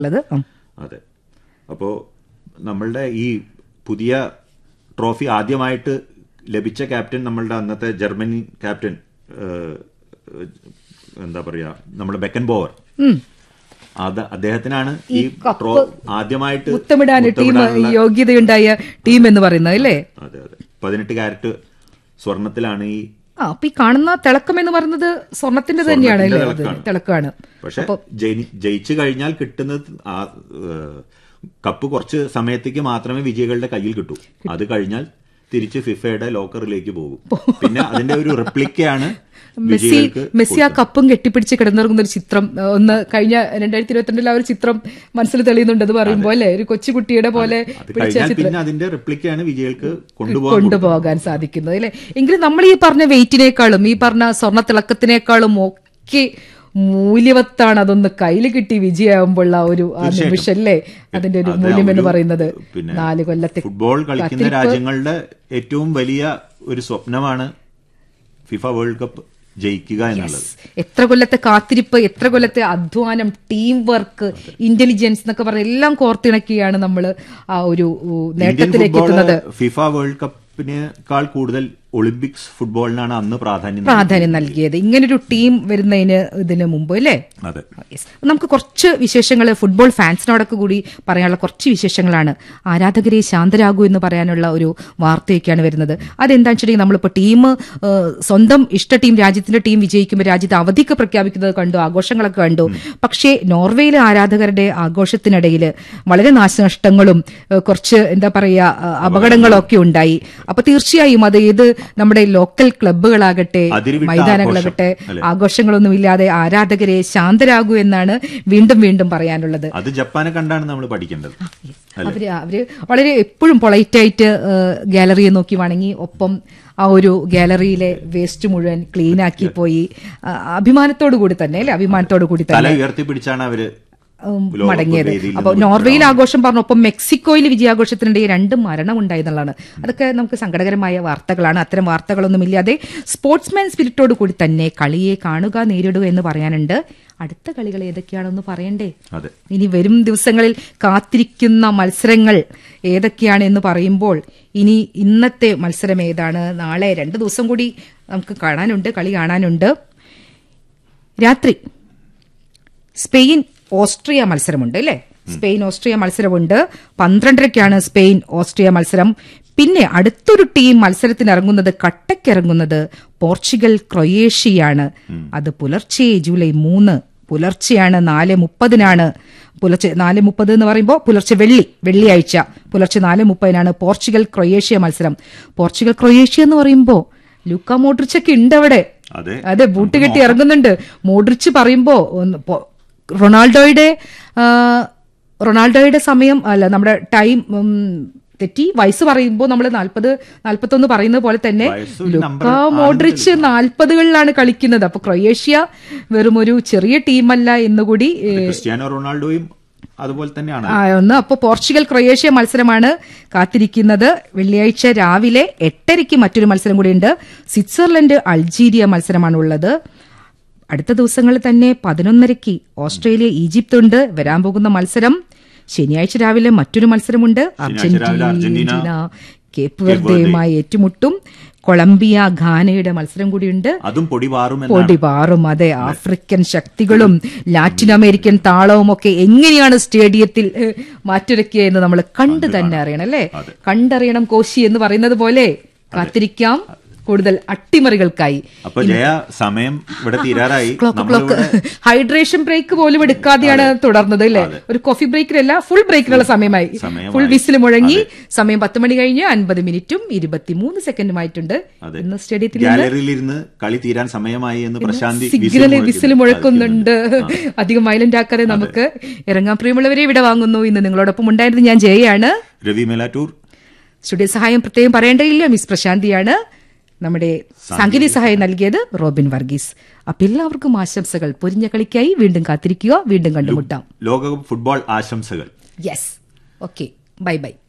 ഉള്ളത് ഉം. അതെ അപ്പോ നമ്മളുടെ ഈ പുതിയ ട്രോഫി ആദ്യമായിട്ട് ലഭിച്ച ക്യാപ്റ്റൻ നമ്മളുടെ അന്നത്തെ ജർമ്മനി ക്യാപ്റ്റൻ ഏഹ്, ഏഹ്, എന്താ പറയാ നമ്മുടെ ബെക്കൻ ബോവർ അത് അദ്ദേഹത്തിനാണ് ഈ ട്രോ ആദ്യമായിട്ട് മുത്തമിടാൻ ടീം മുത്തമിടാനുള്ള- യോഗ്യതയുണ്ടായ ടീം എന്ന് പറയുന്നത് അല്ലേ അതെ അതെ പതിനെട്ട് ക്യാരറ്റ് സ്വർണത്തിലാണ് ഈ ആ അപ്പൊ ഈ കാണുന്ന തിളക്കം എന്ന് പറയുന്നത് സ്വർണത്തിന്റെ തന്നെയാണ് അല്ലേ അത് തിളക്കാണ്. തിളക്കാണ് പക്ഷെ ജയി- ജയിച്ചു കഴിഞ്ഞാൽ കിട്ടുന്നത് ആ, ഏഹ്, കപ്പ് കുറച്ച് സമയത്തേക്ക് മാത്രമേ വിജയികളുടെ കയ്യിൽ കിട്ടൂ അത് കഴിഞ്ഞാൽ തിരിച്ച് ഫിഫയുടെ ലോക്കറിലേക്ക് പോകും പിന്നെ അതിന്റെ ഒരു റിപ്ലിക്കയാണ് മെസ്സി വിജയികൾക്ക് മെസ്സി ആ കപ്പും കെട്ടിപ്പിടിച്ച് കിടന്നിറങ്ങുന്ന ഒരു ചിത്രം ഏഹ്, ഒന്ന് കഴിഞ്ഞ രണ്ടായിരത്തി ഇരുപത്തിരണ്ടിൽ ആ ഒരു ചിത്രം മനസ്സിൽ തെളിയുന്നുണ്ട് അത് പറയുമ്പോൾ അല്ലേ ഒരു കൊച്ചുകുട്ടിയുടെ പോലെ അത് പിടിച്ച കഴിഞ്ഞാൽ ചിത്രം പിന്നെ അതിന്റെ റിപ്ലിക്കയാണ് വിജയികൾക്ക് കൊണ്ടുപോകാൻ കൊണ്ടുപോകാൻ സാധിക്കുന്നത് അല്ലെ എങ്കിലും നമ്മൾ ഈ പറഞ്ഞ വെയിറ്റിനേക്കാളും ഈ പറഞ്ഞ സ്വർണ്ണ തിളക്കത്തിനേക്കാളും ഒക്കെ മൂല്യവത്താണ് അതൊന്ന് കയ്യിൽ കിട്ടി വിജയമാകുമ്പോൾ ആ ഒരു ആ നിമിഷം അല്ലേ അതിന്റെ ഒരു അതെ, മൂല്യം എന്ന് ഒരു, പറയുന്നത് പിന്നെ നാല് കൊല്ലത്തെ ഫുട്ബോൾ കളിക്കുന്ന രാജ്യങ്ങളുടെ ഏറ്റവും വലിയ ഒരു സ്വപ്നമാണ് ഫിഫ വേൾഡ് കപ്പ് ജയിക്കുക എന്നുള്ളത് എത്ര കൊല്ലത്തെ കാത്തിരിപ്പ് എത്ര കൊല്ലത്തെ അധ്വാനം ടീം വർക്ക് ഇന്റലിജൻസ് എന്നൊക്കെ പറഞ്ഞ എല്ലാം കോർത്തിണക്കിയാണ് നമ്മൾ ആ ഒരു ഉ, ഇന്ത്യൻ നേട്ടത്തിലേക്ക് ഫുട്ബോൾ എത്തുന്നത് ഫിഫ വേൾഡ് കപ്പിനേക്കാൾ കൂടുതൽ ഒളിമ്പിക്സ് ഫുട്ബോളിനാണ് അന്ന് പ്രാധാന്യം നൽകിയത്. പ്രാധാന്യം നൽകിയത് ഇങ്ങനൊരു ടീം വരുന്നതിന് ഇതിന് മുമ്പ് അല്ലേ അതെ Yes. നമുക്ക് കുറച്ച് വിശേഷങ്ങൾ ഫുട്ബോൾ ഫാൻസിനോടൊക്കെ കൂടി പറയാനുള്ള കുറച്ച് വിശേഷങ്ങളാണ് ആരാധകരെ ശാന്തരാകൂ എന്ന് പറയാനുള്ള ഒരു വാർത്തയൊക്കെയാണ് വരുന്നത് അതെന്താണെന്ന് വെച്ചിട്ടുണ്ടെങ്കിൽ നമ്മളിപ്പോൾ ടീം ഏഹ്, സ്വന്തം ഇഷ്ട ടീം രാജ്യത്തിന്റെ ടീം വിജയിക്കുമ്പോൾ രാജ്യത്ത് അവധിക്ക് പ്രഖ്യാപിക്കുന്നത് കണ്ടു ആഘോഷങ്ങളൊക്കെ കണ്ടു പക്ഷേ നോർവേയിലെ ആരാധകരുടെ ആഘോഷത്തിനിടയിൽ വളരെ നാശനഷ്ടങ്ങളും ഏഹ്, കുറച്ച് എന്താ പറയുക ഏഹ്, അപകടങ്ങളൊക്കെ ഉണ്ടായി അപ്പൊ തീർച്ചയായും അത് ഏത് നമ്മുടെ ലോക്കൽ ക്ലബ്ബുകളാകട്ടെ അതിരുവിട്ട മൈതാനങ്ങളാകട്ടെ ആഘോഷം, അല്ലേ? ആഘോഷങ്ങളൊന്നുമില്ലാതെ ആരാധകരെ ശാന്തരാകൂ എന്നാണ് വീണ്ടും വീണ്ടും പറയാനുള്ളത് അത് ജപ്പാനെ കണ്ടാണ് നമ്മൾ പഠിക്കേണ്ടത് അവര് അവര് വളരെ എപ്പോഴും പൊളൈറ്റായിട്ട് ഗാലറിയെ നോക്കി വണങ്ങി ഒപ്പം ആ ഒരു ഗാലറിയിലെ വേസ്റ്റ് മുഴുവൻ ക്ലീൻ ആക്കി പോയി ആ, അഭിമാനത്തോടു കൂടി തന്നെ അല്ലെ അഭിമാനത്തോടു കൂടി തല തന്നെ ഉയർത്തിപ്പിടിച്ചാണ് അവര് ഉം, ലോകകപ്പ് മടങ്ങിയത് വേദിയിൽ അപ്പോൾ നിന്ന് നോർവേയിൽ ആഘോഷം പറഞ്ഞു ഒപ്പം മെക്സിക്കോയിൽ വിജയാഘോഷത്തിനിടെ രണ്ട് മരണം ഉണ്ടായി എന്നുള്ളതാണ് അതൊക്കെ നമുക്ക് സങ്കടകരമായ വാർത്തകളാണ് അത്തരം വാർത്തകളൊന്നുമില്ലാതെ സ്പോർട്സ്മാൻ സ്പിരിറ്റോട് കൂടി തന്നെ കളിയെ കാണുക നേരിടുക എന്ന് പറയാനുണ്ട് അടുത്ത കളികൾ ഏതൊക്കെയാണെന്ന് പറയണ്ടേ അതെ ഇനി വരും ദിവസങ്ങളിൽ കാത്തിരിക്കുന്ന മത്സരങ്ങൾ ഏതൊക്കെയാണ് എന്ന് പറയുമ്പോൾ ഇനി ഇന്നത്തെ മത്സരം ഏതാണ് നാളെ രണ്ട് ദിവസം കൂടി നമുക്ക് കാണാനുണ്ട് കളി കാണാനുണ്ട് രാത്രി സ്പെയിൻ ഓസ്ട്രിയ മത്സരമുണ്ട് അല്ലേ സ്പെയിൻ ഓസ്ട്രിയ മത്സരമുണ്ട് പന്ത്രണ്ടരയ്ക്കാണ് സ്പെയിൻ ഓസ്ട്രിയ മത്സരം പിന്നെ അടുത്തൊരു ടീം മത്സരത്തിന് ഇറങ്ങുന്നത് കട്ടക്കിറങ്ങുന്നത് പോർച്ചുഗൽ ക്രൊയേഷ്യയാണ് അത് പുലർച്ചെ ജൂലൈ മൂന്ന് പുലർച്ചെയാണ് നാല് മുപ്പതിനാണ് പുലർച്ചെ നാല് മുപ്പത് എന്ന് പറയുമ്പോൾ പുലർച്ചെ വെള്ളി വെള്ളിയാഴ്ച പുലർച്ചെ നാല് മുപ്പതിനാണ് പോർച്ചുഗൽ ക്രൊയേഷ്യ മത്സരം പോർച്ചുഗൽ ക്രൊയേഷ്യ എന്ന് പറയുമ്പോൾ ലൂക്ക മോഡ്രിച്ചൊക്കെ ഉണ്ട് അവിടെ അതെ അതെ ബൂട്ട് കെട്ടി ഇറങ്ങുന്നുണ്ട് മോഡ്രിച്ച് പറയുമ്പോ ഒന്ന് പൊ- റൊണാൾഡോയുടെ ആ, റൊണാൾഡോയുടെ സമയം അല്ല നമ്മുടെ ടൈം ഉം, തെറ്റി വയസ്സ് പറയുമ്പോൾ നമ്മൾ നാൽപ്പത് നാൽപ്പത്തൊന്ന് പറയുന്ന പോലെ തന്നെ വയസ്സ് ഒരു ലുക്ക number മോഡ്രിച്ച് നാൽപ്പതുകളിലാണ് കളിക്കുന്നത് അപ്പൊ ക്രൊയേഷ്യ വെറും ഒരു ചെറിയ ടീമല്ല എന്നുകൂടി ഏ, ക്രിസ്ത്യാനോ റൊണാൾഡോയും അതുപോലെ തന്നെയാണ് ആ, ഒന്ന് അപ്പോൾ പോർച്ചുഗൽ ക്രൊയേഷ്യ മത്സരമാണ് കാത്തിരിക്കുന്നത് വെള്ളിയാഴ്ച രാവിലെ എട്ടരയ്ക്ക് മറ്റൊരു മത്സരം കൂടിയുണ്ട് സ്വിറ്റ്സർലൻഡ് അൾജീരിയ മത്സരമാണ് ഉള്ളത് അടുത്ത ദിവസങ്ങളിൽ തന്നെ പതിനൊന്നരയ്ക്ക് ഓസ്ട്രേലിയ ഈജിപ്ത് ഉണ്ട് വരാൻ പോകുന്ന മത്സരം ശനിയാഴ്ച രാവിലെ മറ്റൊരു മത്സരമുണ്ട് ശനിയാഴ്ച രാവിലെ അർജന്റീന അർജന്റീന കേപ്പ് വെർദയുമായി ഏറ്റുമുട്ടും കൊളംബിയ ഘാനയുടെ മത്സരം കൂടിയുണ്ട് അതും പൊടി പാറുമെന്നാണ് പൊടി പാറും അതെ ആഫ്രിക്കൻ ശക്തികളും ലാറ്റിൻ അമേരിക്കൻ താളവും ഒക്കെ എങ്ങനെയാണ് സ്റ്റേഡിയത്തിൽ ഏഹ്, മാറ്റുരയ്ക്കുക എന്ന് നമ്മൾ കണ്ടു തന്നെ അറിയണം അല്ലേ കണ്ടറിയണം കോശി എന്ന് പറയുന്നത് പോലെ കാത്തിരിക്കാം കൂടുതൽ അട്ടിമറികൾക്കായി അപ്പൊ ജയ സമയം ഇവിടെ തീരാറായി ക്ലോക്ക് ക്ലോക്ക് നമ്മളിവിടെ ഹൈഡ്രേഷൻ ബ്രേക്ക് പോലും എടുക്കാതെയാണ് തുടർന്നത് അല്ലേ ഒരു കോഫി ബ്രേക്കിലല്ല ഫുൾ ബ്രേക്കിനുള്ള സമയമായി സമയമായി. ഫുൾ വിസിൽ മുഴങ്ങി സമയം പത്ത് മണി കഴിഞ്ഞ് അൻപത് മിനിറ്റും ഇരുപത്തിമൂന്ന് സെക്കൻഡുമായിട്ടുണ്ട് അതെ. ഇന്ന് സ്റ്റേഡിയത്തിൽ നിന്ന് ഗാലറിയിലിരുന്ന് കളി തീരാൻ സമയമായി എന്ന് പ്രശാന്തി സിഗ്നല് വിസിൽ വിസിൽ മുഴക്കുന്നുണ്ട് അധികം വയലന്റ് ആക്കാതെ നമുക്ക് ഇറങ്ങാൻ പ്രിയമുള്ളവരെ ഇവിടെ വാങ്ങുന്നു ഇന്ന് നിങ്ങളോടൊപ്പം ഉണ്ടായിരുന്നത് ഞാൻ ജയയാണ് രവി മേലാറ്റൂർ സ്റ്റുഡിയോ സഹായം പ്രത്യേകം പറയേണ്ടതില്ല മിസ് പ്രശാന്തിയാണ് നമ്മുടെ സാങ്കേതിക സഹായം നൽകിയത് റോബിൻ വർഗീസ് അപ്പൊ എല്ലാവർക്കും ആശംസകൾ പൊരിഞ്ഞ കളിക്കായി വീണ്ടും കാത്തിരിക്കുക വീണ്ടും കണ്ടുമുട്ടാം ലോകകപ്പ് ഫുട്ബോൾ ആശംസകൾ യെസ് ഓക്കെ ബൈ ബൈ